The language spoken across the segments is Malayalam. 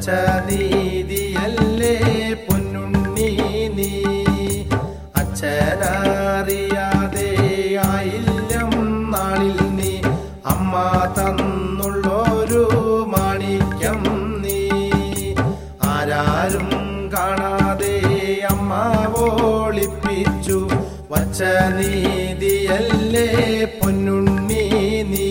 വച്ച നീതിയല്ലേ പൊന്നുണ്ണി നീ അച്ഛനറിയാതെ ആയില്യം നാളിൽ നീ അമ്മ തന്നുള്ളൊരു മാണിക്യം നീ ആരാരും കാണാതെ അമ്മ ഒളിപ്പിച്ചു വച്ച നീതിയല്ലേ പൊന്നുണ്ണി നീ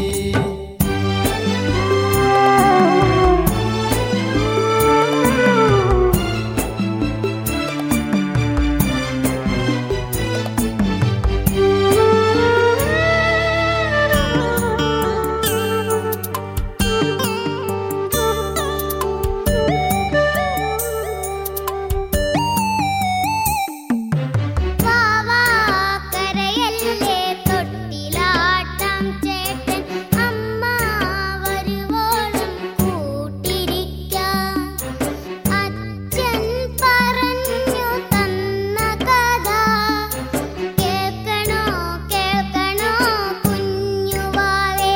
വാവാ കരയല്ലേ തൊട്ടിലാട്ടം ചേട്ടൻ അമ്മ വരുവോളം കൂട്ടിരിക്കാം അച്ഛൻ പറഞ്ഞു തന്ന കഥ കേൾക്കണോ കേൾക്കണോ കുഞ്ഞുവാവേ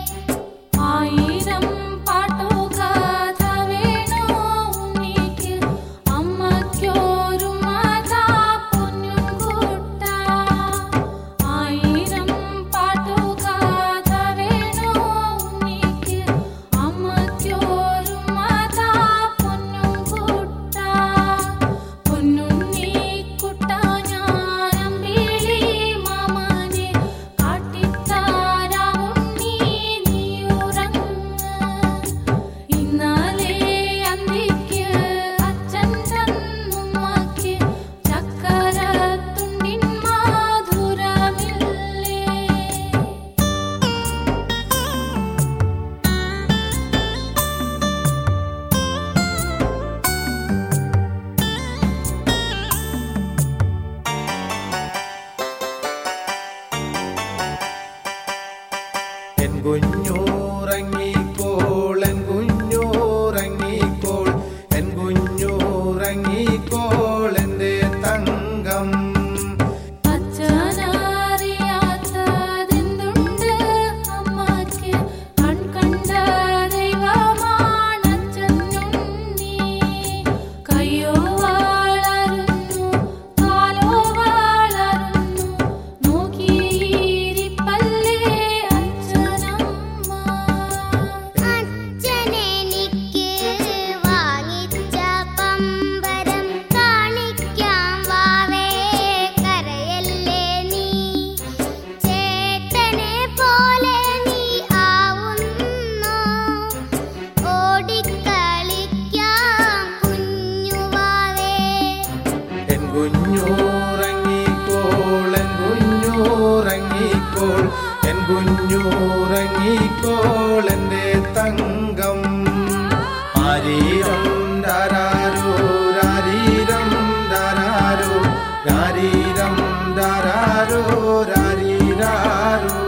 ആയിരം പാട്ടുകഥ വേണോ ഉണ്ണിക്ക് അമ്മയ്ക്കൊരു മാതാ പൊന്നും കൂട്ട ആയിരം പാട്ടുകഥ വേണോ ഉണ്ണിക്ക് അമ്മയ്ക്കൊരു മാതാ പൊന്നും കൂട്ട പൊന്നുണ്ണി കുട്ട ഞാനമ്പിളി മാമനെ കാട്ടിത്താരാമുണ്ണി നീയുറങ്ങ് ഇന്നലെ അന്തിക്ക് അച്ഛൻ തന്നുമ്മക്ക് ചക്കരത്തുണ്ടിൻ മാധുരമില്ലേ എൻ കുഞ്ഞൂറങ്ങിക്കോൾ എൻ കുഞ്ഞൂറങ്ങിക്കോൾ എൻ കുഞ്ഞൂറങ്ങിക്കോൾ എൻ്റെ തങ്കം അച്ഛനറിയാത്തതെന്തുണ്ട് അമ്മയ്ക്ക് കൺകണ്ട ദൈവമാണച്ഛനുണ്ണി കയ്യോ വളരുന്നു കാലോ വളരുന്നു നോക്കിയിരിപ്പല്ലേ അച്ഛനമ്മ അച്ഛനെനിക്ക് വാങ്ങിച്ച പമ്പരം കാണിക്കാം വാവേ കരയല്ലേ നീ ചേട്ടനെ പോലെ നീ ആവുന്നു ഓടിക്കളിക്കാം കുഞ്ഞുവാവേ എൻ കുഞ്ഞൂറങ്ങിക്കോൾ എൻ കുഞ്ഞൂറങ്ങിക്കോൾ എൻ കുഞ്ഞൂറങ്ങിക്കോൾ എൻ്റെ തങ്കം ആരീരം ധാരാരോ രാരീരം ധാരാരോ രാരീരം ധാരാരോ രാരീരാരോ